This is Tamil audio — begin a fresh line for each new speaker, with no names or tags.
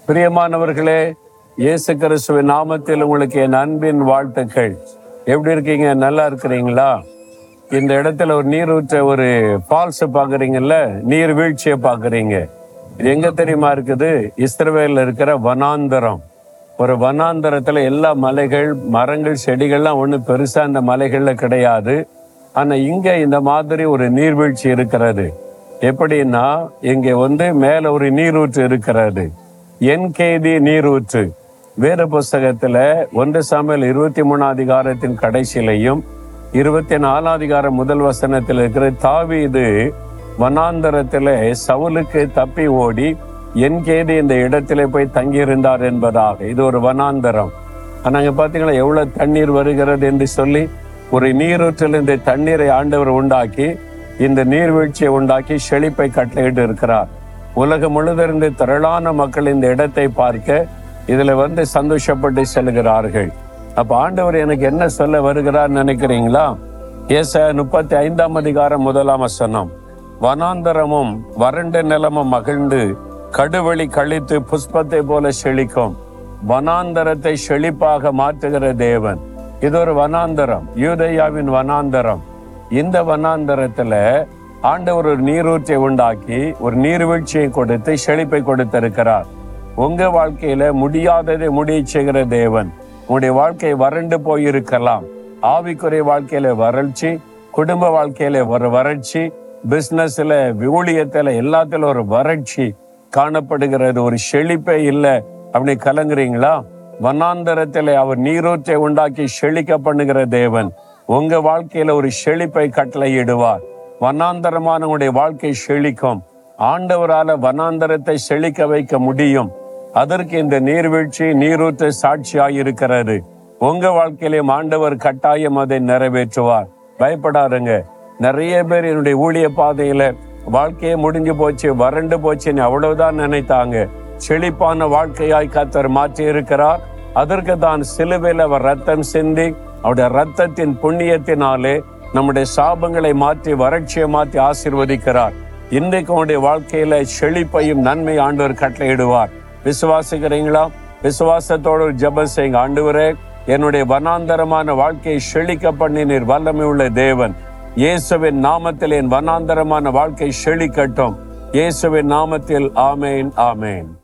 பிரியமானவர்களே இயேசு கிறிஸ்துவின் நாமத்தில் உங்களுக்கு என் அன்பின் வாழ்த்துக்கள் எப்படி இருக்கீங்க நல்லா இருக்கிறீங்களா இந்த இடத்துல ஒரு நீரூற்ற ஒரு ஃபால்ஸ் பாக்குறீங்கல்ல நீர் வீழ்ச்சியை பாக்குறீங்க இது எங்க தெரியுமா இருக்குது இஸ்ரவேல்ல இருக்கிற வனாந்தரம் ஒரு வனாந்தரத்துல எல்லா மலைகள் மரங்கள் செடிகள்லாம் ஒண்ணு பெருசா அந்த மலைகள்ல கிடையாது ஆனா இங்க இந்த மாதிரி ஒரு நீர்வீழ்ச்சி இருக்கிறது எப்படின்னா இங்க வந்து மேல ஒரு நீரூற்று இருக்கிறது என்கேதி நீரூற்று வேத புஸ்தகத்துல ஒன்று சாமியல் இருபத்தி மூணாம் அதிகாரத்தின் கடைசியிலையும் இருபத்தி நாலாம் அதிகாரம் முதல் வசனத்தில் இருக்கிற தாவீது வனாந்தரத்திலே சவுலுக்கு தப்பி ஓடி என்கேதி இந்த இடத்திலே போய் தங்கியிருந்தார் என்பதாக இது ஒரு வனாந்தரம் ஆனா அங்க பாத்தீங்களா எவ்வளவு தண்ணீர் வருகிறது என்று சொல்லி ஒரு நீரூற்றில் இந்த தண்ணீரை ஆண்டவர் உண்டாக்கி இந்த நீர்வீழ்ச்சியை உண்டாக்கி செழிப்பை கட்டளையிட்டு இருக்கிறார் உலகம் முழுதிருந்து திரளான மக்கள் இந்த இடத்தை பார்க்க இதுல வந்து சந்தோஷப்பட்டு செல்கிறார்கள் அப்ப ஆண்டவர் எனக்கு என்ன சொல்ல வருகிறார் நினைக்கிறீங்களா ஏச முப்பத்தி ஐந்தாம் அதிகாரம் முதலாம் வசனம் வனாந்தரமும் வறண்ட நிலமும் மகிழ்ந்து கடுவெளி கழித்து புஷ்பத்தை போல செழிக்கும் வனாந்தரத்தை செழிப்பாக மாற்றுகிற தேவன் இது ஒரு வனாந்தரம் யூதயாவின் வனாந்தரம் இந்த வனாந்தரத்துல ஆண்டவர் ஒரு நீரூற்றை உண்டாக்கி ஒரு நீர்வீழ்ச்சியை கொடுத்து செழிப்பை கொடுத்திருக்கிறார் உங்க வாழ்க்கையில முடியாததை முடிய செய்கிற தேவன் உங்களுடைய வாழ்க்கை வறண்டு போயிருக்கலாம் ஆவிக்குறை வாழ்க்கையில வறட்சி குடும்ப வாழ்க்கையில ஒரு வறட்சி பிசினஸ்ல ஊழியத்துல எல்லாத்துல ஒரு வறட்சி காணப்படுகிறது ஒரு செழிப்பே இல்லை அப்படி கலங்குறீங்களா வனாந்தரத்திலே அவர் நீரூற்றை உண்டாக்கி செழிக்க பண்ணுகிற தேவன் உங்க வாழ்க்கையில ஒரு செழிப்பை கட்டளையிடுவார் வனாந்தரமான உங்களுடைய வாழ்க்கை செழிக்கும் ஆண்டவரால வனாந்தரத்தை செழிக்க வைக்க முடியும் அதற்கு இந்த நீர்வீழ்ச்சி நீரூற்று சாட்சியாய் இருக்கிறது உங்க வாழ்க்கையிலும் ஆண்டவர் கட்டாயம் அதை நிறைவேற்றுவார் பயப்படாதுங்க நிறைய பேர் என்னுடைய ஊழிய பாதையில வாழ்க்கையே முடிஞ்சு போச்சு வறண்டு போச்சுன்னு அவ்வளவுதான் நினைத்தாங்க செழிப்பான வாழ்க்கையாய் கத்தர் மாற்றி இருக்கிறார் அதற்கு தான் சிலுவையில் அவர் ரத்தம் சிந்தி அவருடைய ரத்தத்தின் புண்ணியத்தினாலே நம்முடைய சாபங்களை மாற்றி வறட்சியை மாற்றி ஆசீர்வதிக்கிறார் இன்றைக்கு உங்களுடைய வாழ்க்கையில செழிப்பையும் நன்மை ஆண்டவர் கட்டளையிடுவார் விசுவாசிக்கிறீங்களா விசுவாசத்தோடு ஒரு ஜெபம் செய்யுங்க ஆண்டவரே என்னுடைய வனாந்தரமான வாழ்க்கையை செழிக்க பண்ணினீர் வல்லமை உள்ள தேவன் இயேசுவின் நாமத்தில் என் வனாந்தரமான வாழ்க்கை செழிக்கட்டும் இயேசுவின் நாமத்தில் ஆமேன் ஆமேன்